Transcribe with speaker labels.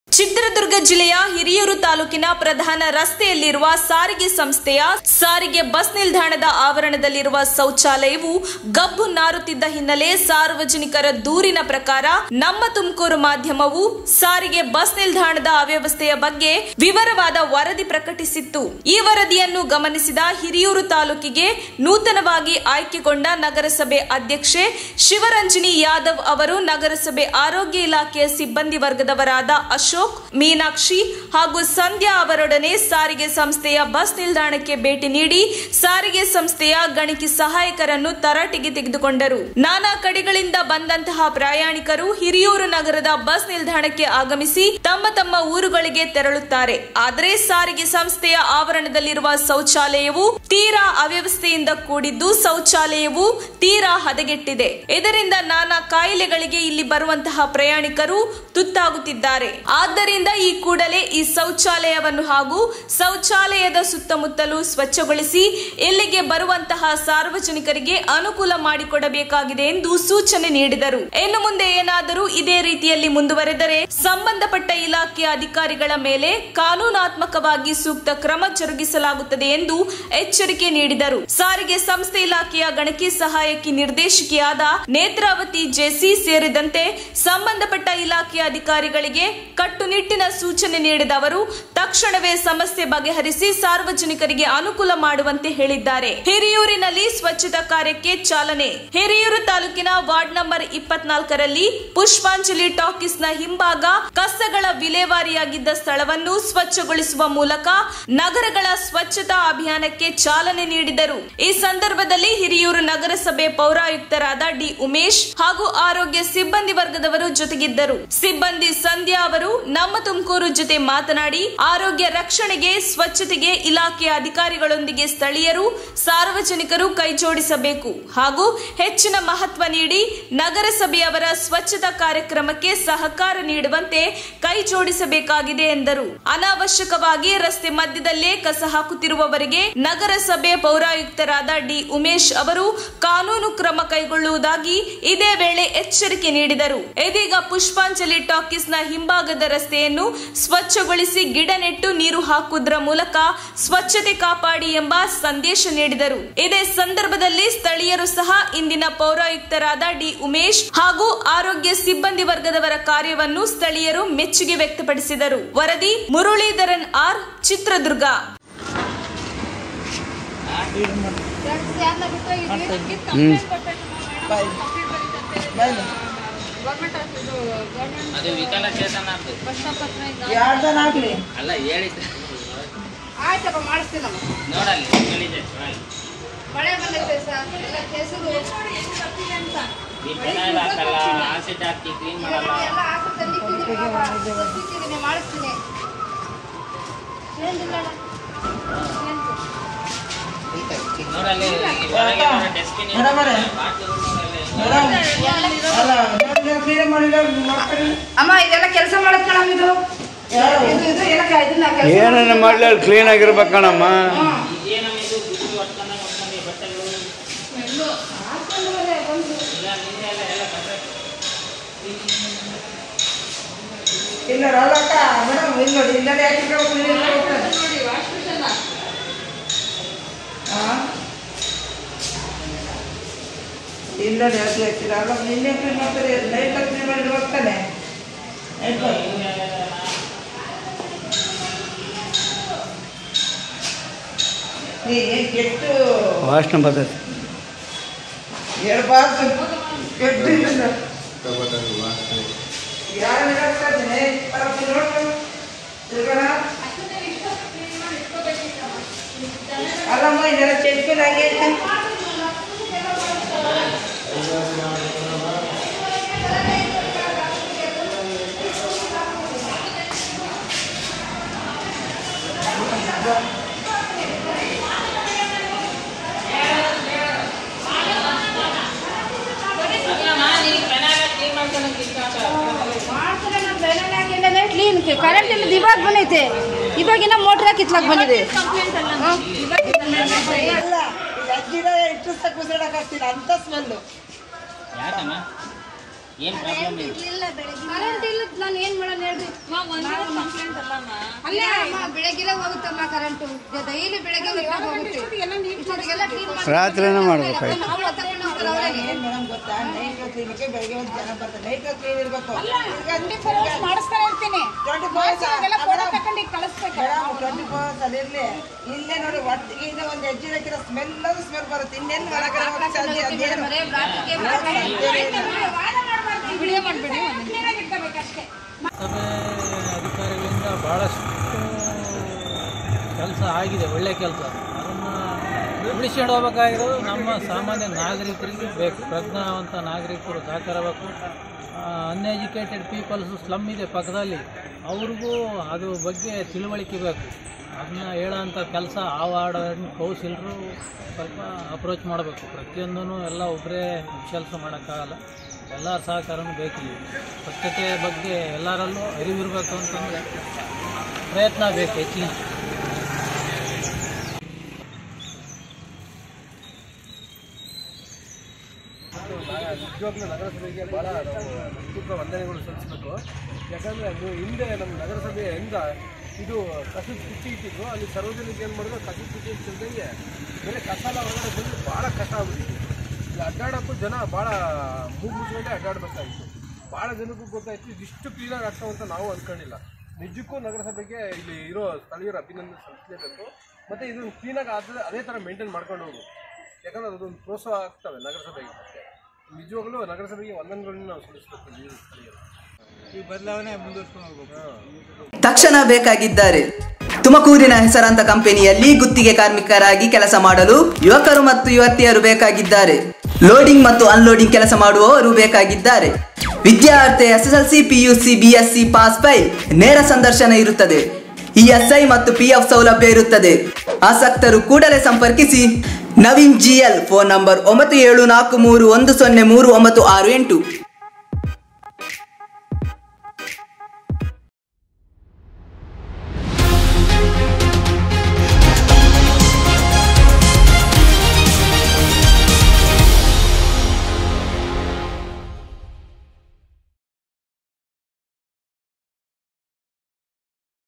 Speaker 1: ಚಿತ್ರದುರ್ಗ ಜಿಲ್ಲೆಯ ಹಿರಿಯೂರು ತಾಲೂಕಿನ ಪ್ರಧಾನ ರಸ್ತೆಯಲ್ಲಿರುವ ಸಾರಿಗೆ ಸಂಸ್ಥೆಯ ಸಾರಿಗೆ ಬಸ್ ನಿಲ್ದಾಣದ ಆವರಣದಲ್ಲಿರುವ ಶೌಚಾಲಯವು ಗಬ್ಬು ನಾರುತ್ತಿದ್ದ ಹಿನ್ನೆಲೆ ಸಾರ್ವಜನಿಕರ ದೂರಿನ ಪ್ರಕಾರ ನಮ್ಮ ತುಮಕೂರು ಮಾಧ್ಯಮವು ಸಾರಿಗೆ ಬಸ್ ನಿಲ್ದಾಣದ ಅವ್ಯವಸ್ಥೆಯ ಬಗ್ಗೆ ವಿವರವಾದ ವರದಿ ಪ್ರಕಟಿಸಿತ್ತು ಈ ವರದಿಯನ್ನು ಗಮನಿಸಿದ ಹಿರಿಯೂರು ತಾಲೂಕಿಗೆ ನೂತನವಾಗಿ ಆಯ್ಕೆಗೊಂಡ ನಗರಸಭೆ ಅಧ್ಯಕ್ಷೆ ಶಿವರಂಜನಿ ಯಾದವ್ ಅವರು ನಗರಸಭೆ ಆರೋಗ್ಯ ಇಲಾಖೆಯ ಸಿಬ್ಬಂದಿ ವರ್ಗದವರಾದ ಅಶೋಕ್ ಮೀನಾಕ್ಷಿ ಹಾಗೂ ಸಂಧ್ಯಾ ಅವರೊಡನೆ ಸಾರಿಗೆ ಸಂಸ್ಥೆಯ ಬಸ್ ನಿಲ್ದಾಣಕ್ಕೆ ಭೇಟಿ ನೀಡಿ ಸಾರಿಗೆ ಸಂಸ್ಥೆಯ ಗಣಕಿ ಸಹಾಯಕರನ್ನು ತರಾಟೆಗೆ ತೆಗೆದುಕೊಂಡರು ನಾನಾ ಕಡೆಗಳಿಂದ ಬಂದಂತಹ ಪ್ರಯಾಣಿಕರು ಹಿರಿಯೂರು ನಗರದ ಬಸ್ ನಿಲ್ದಾಣಕ್ಕೆ ಆಗಮಿಸಿ ತಮ್ಮ ತಮ್ಮ ಊರುಗಳಿಗೆ ತೆರಳುತ್ತಾರೆ ಆದರೆ ಸಾರಿಗೆ ಸಂಸ್ಥೆಯ ಆವರಣದಲ್ಲಿರುವ ಶೌಚಾಲಯವು ತೀರಾ ಅವ್ಯವಸ್ಥೆಯಿಂದ ಕೂಡಿದ್ದು ಶೌಚಾಲಯವು ತೀರಾ ಹದಗೆಟ್ಟಿದೆ ಇದರಿಂದ ನಾನಾ ಕಾಯಿಲೆಗಳಿಗೆ ಇಲ್ಲಿ ಬರುವಂತಹ ಪ್ರಯಾಣಿಕರು ತುತ್ತಾಗುತ್ತಿದ್ದಾರೆ ಆದ್ದರಿಂದ ಈ ಕೂಡಲೇ ಈ ಶೌಚಾಲಯವನ್ನು ಹಾಗೂ ಶೌಚಾಲಯದ ಸುತ್ತಮುತ್ತಲು ಸ್ವಚ್ಛಗೊಳಿಸಿ ಇಲ್ಲಿಗೆ ಬರುವಂತಹ ಸಾರ್ವಜನಿಕರಿಗೆ ಅನುಕೂಲ ಮಾಡಿಕೊಡಬೇಕಾಗಿದೆ ಎಂದು ಸೂಚನೆ ನೀಡಿದರು ಇನ್ನು ಮುಂದೆ ಏನಾದರೂ ಇದೇ ರೀತಿಯಲ್ಲಿ ಮುಂದುವರೆದರೆ ಸಂಬಂಧಪಟ್ಟ ಇಲಾಖೆಯ ಅಧಿಕಾರಿಗಳ ಮೇಲೆ ಕಾನೂನಾತ್ಮಕವಾಗಿ ಸೂಕ್ತ ಕ್ರಮ ಜರುಗಿಸಲಾಗುತ್ತದೆ ಎಂದು ಎಚ್ಚರಿಕೆ ನೀಡಿದರು ಸಾರಿಗೆ ಸಂಸ್ಥೆ ಇಲಾಖೆಯ ಗಣಕಿ ಸಹಾಯಕಿ ನಿರ್ದೇಶಕಿಯಾದ ನೇತ್ರಾವತಿ ಜೆಸಿ ಸೇರಿದಂತೆ ಸಂಬಂಧಪಟ್ಟ ಇಲಾಖೆಯ ಅಧಿಕಾರಿಗಳಿಗೆ ಕಟ್ಟುನಿಟ್ಟಿನ ಸೂಚನೆ ನೀಡಿದ ಅವರು ತಕ್ಷಣವೇ ಸಮಸ್ಯೆ ಬಗೆಹರಿಸಿ ಸಾರ್ವಜನಿಕರಿಗೆ ಅನುಕೂಲ ಮಾಡುವಂತೆ ಹೇಳಿದ್ದಾರೆ ಹಿರಿಯೂರಿನಲ್ಲಿ ಸ್ವಚ್ಛತಾ ಕಾರ್ಯಕ್ಕೆ ಚಾಲನೆ ಹಿರಿಯೂರು ತಾಲೂಕಿನ ವಾರ್ಡ್ ನಂಬರ್ ಇಪ್ಪತ್ನಾಲ್ಕರಲ್ಲಿ ಪುಷ್ಪಾಂಜಲಿ ಟಾಕೀಸ್ನ ಹಿಂಭಾಗ ಕಸಗಳ ವಿಲೇವಾರಿಯಾಗಿದ್ದ ಸ್ಥಳವನ್ನು ಸ್ವಚ್ಛಗೊಳಿಸುವ ಮೂಲಕ ನಗರಗಳ ಸ್ವಚ್ಛತಾ ಅಭಿಯಾನಕ್ಕೆ ಚಾಲನೆ ನೀಡಿದರು ಈ ಸಂದರ್ಭದಲ್ಲಿ ಹಿರಿಯೂರು ನಗರಸಭೆ ಪೌರಾಯುಕ್ತರಾದ ಡಿ ಉಮೇಶ್ ಹಾಗೂ ಆರೋಗ್ಯ ಸಿಬ್ಬಂದಿ ವರ್ಗದವರು ಜೊತೆಗಿದ್ದರು ಸಿಬ್ಬಂದಿ ಸಂಧ್ಯಾ ಅವರು ನಮ್ಮ ತುಮಕೂರು ಜೊತೆ ಮಾತನಾಡಿ ಆರೋಗ್ಯ ರಕ್ಷಣೆಗೆ ಸ್ವಚ್ಛತೆಗೆ ಇಲಾಖೆಯ ಅಧಿಕಾರಿಗಳೊಂದಿಗೆ ಸ್ಥಳೀಯರು ಸಾರ್ವಜನಿಕರು ಕೈಜೋಡಿಸಬೇಕು ಹಾಗೂ ಹೆಚ್ಚಿನ ಮಹತ್ವ ನೀಡಿ ನಗರಸಭೆಯವರ ಸ್ವಚ್ಛತಾ ಕಾರ್ಯಕ್ರಮಕ್ಕೆ ಸಹಕಾರ ನೀಡುವಂತೆ ಕೈ ಜೋಡಿಸಬೇಕಾಗಿದೆ ಎಂದರು ಅನಾವಶ್ಯಕವಾಗಿ ರಸ್ತೆ ಮಧ್ಯದಲ್ಲೇ ಕಸ ಹಾಕುತ್ತಿರುವವರಿಗೆ ನಗರಸಭೆ ಪೌರಾಯುಕ್ತರಾದ ಡಿ ಉಮೇಶ್ ಅವರು ಕಾನೂನು ಕ್ರಮ ಕೈಗೊಳ್ಳುವುದಾಗಿ ಇದೇ ವೇಳೆ ಎಚ್ಚರಿಕೆ ನೀಡಿದರು ಇದೀಗ ಪುಷ್ಪಾಂಜಲಿ ಟಾಕೀಸ್ನ ಹಿಂಭಾಗದ ರಸ್ತೆಯನ್ನು ಸ್ವಚ್ಛಗೊಳಿಸಿ ಗಿಡ ನೆಟ್ಟು ನೀರು ಹಾಕುವುದರ ಮೂಲಕ ಸ್ವಚ್ಛತೆ ಕಾಪಾಡಿ ಎಂಬ ಸಂದೇಶ ನೀಡಿದರು ಇದೇ ಸಂದರ್ಭದಲ್ಲಿ ಸ್ಥಳೀಯರು ಸಹ ಇಂದಿನ ಪೌರಾಯುಕ್ತರಾದ ಡಿ ಉಮೇಶ್ ಹಾಗೂ ಆರೋಗ್ಯ ಸಿಬ್ಬಂದಿ ವರ್ಗದವರ ಕಾರ್ಯವನ್ನು ಸ್ಥಳೀಯರು ಮೆಚ್ಚುಗೆ ವ್ಯಕ್ತಪಡಿಸಿದರು ವರದಿ ಮುರಳೀಧರನ್ ಆರ್ ಚಿತ್ರದುರ್ಗ
Speaker 2: ಅದು ವಿಕಲಚೇತನ ಅದು
Speaker 3: ಎರಡು ಜನ ಆಗ್ಲಿ
Speaker 2: ಅಲ್ಲ ಹೇಳಿದ್ದು
Speaker 4: ಆಯ್ತಪ್ಪ ಮಾಡಿಸ್ತೀನಮ್ಮ
Speaker 2: ನೋಡಲ್ಲಿ ಹೇಳಿದೆ ಅಲ್ಲಿ.
Speaker 4: ಮಳೆ ಬಂದೈತೆ ಸರ್ ಎಲ್ಲ ಕೆಸರು
Speaker 2: ಈ ಫೆನೈಲ್ ಹಾಕಲ್ಲ ಆಸಿಡ್ ಹಾಕಿ ಕ್ಲೀನ್ ಮಾಡಲ್ಲ
Speaker 4: ಎಲ್ಲ ಹಾಕಿ ತಂದಿಟ್ಟಿದ್ದೀನಿ ಪಾಪ. ತಂದಿಟ್ಟಿದ್ದೀನಿ, ಮಾಡಿಸ್ತೀನಿ ಚೇಂಜ್ ಇಲ್ಲ ಅಣ್ಣ. ಚೇಂಜ್.
Speaker 2: ನೋಡಲ್ಲಿ ಈ ಹೊರಗೆ ಡಸ್ಟ್ಬಿನ್
Speaker 3: ಮೇಡಮ್ ಅವರೇ. ಮೇಡಮ್ ಅಲ್ಲ ನೋಡಿ ಕ್ಲೀನ್ ಮಾಡಿಲ್ಲ ಮಾಡ್ತಾರೆ
Speaker 4: ಅಮ್ಮ ಇದೆಲ್ಲ ಕೆಲಸ ಮಾಡೋದ್ ಕಣಮ್ಮ ಇದು
Speaker 3: ಯಾರು
Speaker 4: ಇದು ಇದು ಎಲ್ಲ ಕ- ಇದನ್ನ ಕೆಲಸ
Speaker 5: ಏನನ್ನ ಮಾಡಲಿ ಅಲ್ಲಿ ಕ್ಲೀನ್ ಆಗಿರ್ಬೇಕಣ್ಣಮ್ಮ
Speaker 2: ಇದೇನಮ್ಮ ಇದು ಬಿಸಿ ಹೊಡ್ಕೊಂಡ ಹೊಡ್ಕೊಂಡು ಬಟ್ಟೆಗಳು ಇಲ್ಲ ನಿನ್ನೆ ಎಲ್ಲ ಎಲ್ಲ ಕಸ
Speaker 3: ಇಲ್ಲ ಅಲ್ಲಕ್ಕ ಮೇಡಮ್ ಇಲ್ಲಿ ನೋಡಿ ಇಲ್ಲದೆ ಹಾಕಿದ್ರೆ ಕ್ಲೀನ್ ಮಾಡ್ತಾರೆ
Speaker 4: ನೋಡಿ ವಾಶ್ ಮಿಷನ್
Speaker 3: ಹಾಂ ಇಲ್ಲದೆ ಹಾಕಿ ಹಾಕಿಲ್ಲ ಅಲ್ಲ ನಿನ್ನೆ ಕ್ಲೀನ್ ಮಾಡ್ತಾರೆ ನೈಟ್ ಕ್ಲೀನ್ ಮಾಡಿ ಹೋಗ್ತಾನೆ ನೈಟ್ ನೀ ಕೆಟ್ಟು
Speaker 5: ವಾಸನೆ ಬರ್ತೈತೆ
Speaker 3: ಹೇಳ್ಬಾರ್ದು ಕೆಟ್ಟು ಇಲ್ಲ ಯಾರು ಹೇಳ್ತಾರೆ ನೋಡು ತಿರ್ಗಾಡ ಅಲ್ಲಮ್ಮ ಇದೆಲ್ಲ ಚೆಲ್ಕೊಂಡು ಹಾಗೆ ಐತೆ.
Speaker 4: ಕ್ಲೀನ್ ಕರೆಂಟ್ ಇಲ್ಲ ಇವಾಗ ಬಂದೈತೆ ಇವಾಗಿನ ಮೋಟ್ರ್ ಕಿತ್ಲಾಕ್ ಬಂದಿದೆ
Speaker 3: ಅಲ್ಲ ಇದು ಹಚ್ಚಿದ ಇಟ್ಟು ಸಹ ಕುಸಿಡಕ್ಕಾಗ್ತಿಲ್ಲ ಅಂತ ಸ್ಮೆಲ್ಲು
Speaker 2: ಯಾಕಮ್ಮ ಏನು ಪ್ರಾಬ್ಲಮ್ ಇದೆ
Speaker 4: ಕರೆಂಟ್ ಇಲ್ಲ ನಾನು ಏನ್ ಮಾಡೋಣ ಹೇಳ್ರಿ ಅಲ್ಲೇ ಅಮ್ಮ ಬೆಳಗ್ಗೆಲ್ಲ ಹೋಗುತ್ತಮ್ಮ ಕರೆಂಟು ಡೈಲಿ ಬೆಳಗ್ಗೆ ಹೊತ್ತಾಗ್ ಹೋಗುತ್ತೆ ಇಷ್ಟೊತ್ತಿಗೆಲ್ಲ clean ಮಾಡಿ-
Speaker 5: ರಾತ್ರಿನೇ ಮಾಡ್ಬೇಕಾಯ್ತು
Speaker 4: ಅವ್ರೇ ತಗೊಂಡ್ ಹೋಗ್ತಾರೆ ಅವ್ರೇ.
Speaker 3: ಏನ್ ಮೇಡಮ್ ಗೊತ್ತಾ ನೈಟ್ ಕ್ಲೀನಿಗೆ ಬೆಳಗ್ಗೆ ಒಂದು ಜನ ಬರ್ತಾರೆ ನೈಟ್ ಕ್ಲೀನ್ ಇರ್ಬೇಕು
Speaker 6: ಮಾಡಿಸ್ತಾನೆ ಇರ್ತೀನಿ
Speaker 3: ಟ್ವೆಂಟಿ ಫೋರ್
Speaker 6: ಅದೆಲ್ಲ ಫೋಟೋ ತಗೊಂಡು ಈಗ ಕಳಿಸ್ಬೇಕು
Speaker 3: ಮೇಡಮ್ ಟ್ವೆಂಟಿ ಫೋರ್ ಅಲ್ಲಿ ಇರ್ಲಿ ಇಲ್ಲೇ ನೋಡಿ ಒಟ್ಟಿಗೆ ಇಂದ ಒಂದು ಹೆಜ್ಜೆ ಹಾಕಿರೋ ಸ್ಮೆಲ್ ಅದು ಸ್ಮೆಲ್ ಬರುತ್ತೆ ಇನ್ನೇನು ಒಳಗಡೆ ಹೋಗಿ ಸಂಜೆ ಅದೇನು
Speaker 4: ಬರೇ ರಾತ್ರಿಗೆ
Speaker 6: ವಿಡಿಯೋ ಮಾಡ್ಬೇಡಿ ಕ್ಲೀನಾಗಿ ಇಟ್ಕೋಬೇಕಷ್ಟೇ
Speaker 7: ಸಭೆ ಅಧಿಕಾರಿಗಳಿಂದ ಭಾಳಷ್ಟು ಕೆಲಸ ಆಗಿದೆ ಒಳ್ಳೆ ಕೆಲಸ ಅದನ್ನು ಉಳಿಸ್ಕೊಂಡು ಹೋಗ್ಬೇಕಾಗಿರೋದು ನಮ್ಮ ಸಾಮಾನ್ಯ ನಾಗರಿಕರಿಗೆ ಬೇಕು ಪ್ರಜ್ಞಾವಂತ ನಾಗರಿಕರು ಸಹಕರಬೇಕು ಅನ್ಎಜುಕೇಟೆಡ್ ಪೀಪಲ್ಸ್ ಸ್ಲಮ್ ಇದೆ ಪಕ್ಕದಲ್ಲಿ ಅವ್ರಿಗೂ ಅದು ಬಗ್ಗೆ ತಿಳುವಳಿಕೆ ಬೇಕು ಅದನ್ನ ಹೇಳೋಂಥ ಕೆಲಸ ಆ ವಾರ್ಡ್ ಕೌನ್ಸಿಲರು ಸ್ವಲ್ಪ ಅಪ್ರೋಚ್ ಮಾಡಬೇಕು ಪ್ರತಿಯೊಂದೂ ಎಲ್ಲ ಒಬ್ಬರೇ ಕೆಲಸ ಮಾಡೋಕ್ಕಾಗಲ್ಲ ಎಲ್ಲರ ಸಹಕಾರನೂ ಬೇಕಿದೆ ಸ್ವಚ್ಛತೆ ಬಗ್ಗೆ ಎಲ್ಲರಲ್ಲೂ ಅರಿವಿರಬೇಕು ಅಂತಂದರೆ ಪ್ರಯತ್ನ ಬೇಕು ಹೆಚ್ಚಿನ
Speaker 8: ನಿಜವಾಗ್ಲೂ ನಗರಸಭೆಗೆ ಭಾಳ ನಾವು ತುಂಬ ವಂದನೆಗಳು ಸಲ್ಲಿಸಬೇಕು ಯಾಕಂದರೆ ಅದು ಹಿಂದೆ ನಮ್ಮ ನಗರಸಭೆಯಿಂದ ಇದು ಕಸದ ಪುಟ್ಟಿ ಇಟ್ಟಿದ್ರು ಅಲ್ಲಿ ಸಾರ್ವಜನಿಕ ಏನು ಮಾಡಿದ್ರು ಕಸದ ಪುಟ್ಟಿ ಇಟ್ಟಿದ್ದಂಗೆ ಬೇರೆ ಕಸ ಎಲ್ಲ ಹೊರಗಡೆ ಬಂದು ಭಾಳ ಕಷ್ಟ ಆಗ್ಬಿಟ್ಟಿತ್ತು ಇಲ್ಲಿ ಅಡ್ಡಾಡೋಕ್ಕೂ ಜನ ಭಾಳ ಮೂಗು ಮುಚ್ಕೊಂಡೆ ಅಡ್ಡಾಡಬೇಕಾಗಿತ್ತು ಭಾಳ ಜನಕ್ಕೂ ಗೊತ್ತಾಯ್ತು ಇದಿಷ್ಟು ಕ್ಲೀನಾಗಿ ಆಗ್ತಾವೆ ಅಂತ ನಾವು ಅಂದ್ಕೊಂಡಿಲ್ಲ ನಿಜಕ್ಕೂ ನಗರಸಭೆಗೆ ಇಲ್ಲಿ ಇರೋ ಸ್ಥಳೀಯರ ಅಭಿನಂದನೆ ಸಲ್ಲಿಸಲೇಬೇಕು ಮತ್ತು ಇದನ್ನು ಕ್ಲೀನಾಗಿ ಆದರೆ ಅದೇ ಥರ ಮೇಂಟೈನ್ ಮಾಡ್ಕೊಂಡು ಹೋಗು ಯಾಕಂದ್ರೆ ಅದೊಂದು ಪ್ರೋತ್ಸಾಹ ಆಗ್ತವೆ ನಗರಸಭೆಗೆ ಮತ್ತೆ ನಿಜವಾಗ್ಲೂ ನಗರಸಭೆಗೆ ವಂದನೆಗಳನ್ನ ನಾವು ಸಲ್ಲಿಸಬೇಕು ಈ ಸ್ಥಳೀಯರು ಈ ಬದಲಾವಣೆ ಮುಂದುವರ್ಸ್ಕೊಂಡು ಹೋಗ್ಬೇಕು
Speaker 9: ತಕ್ಷಣ ಬೇಕಾಗಿದ್ದಾರೆ ತುಮಕೂರಿನ ಹೆಸರಾಂತ ಕಂಪನಿಯಲ್ಲಿ ಗುತ್ತಿಗೆ ಕಾರ್ಮಿಕರಾಗಿ ಕೆಲಸ ಮಾಡಲು ಯುವಕರು ಮತ್ತು ಯುವತಿಯರು ಬೇಕಾಗಿದ್ದಾರೆ ಲೋಡಿಂಗ್ ಮತ್ತು ಅನ್ಲೋಡಿಂಗ್ ಕೆಲಸ ಮಾಡುವವರು ಬೇಕಾಗಿದ್ದಾರೆ ವಿದ್ಯಾರ್ಥಿ ಎಸ್ಎಸ್ಎಲ್ಸಿ ಪಿಯುಸಿ ಬಿಎಸ್ಸಿ ಪಾಸ್ ಬೈ ನೇರ ಸಂದರ್ಶನ ಇರುತ್ತದೆ ಇಎಸ್ಐ ಮತ್ತು ಪಿಎಫ್ ಸೌಲಭ್ಯ ಇರುತ್ತದೆ ಆಸಕ್ತರು ಕೂಡಲೇ ಸಂಪರ್ಕಿಸಿ ನವೀನ್ ಜಿಎಲ್ ಫೋನ್ ನಂಬರ್ ಒಂಬತ್ತು ಏಳು ನಾಲ್ಕು ಮೂರು ಒಂದು ಸೊನ್ನೆ ಮೂರು ಒಂಬತ್ತು ಆರು ಎಂಟು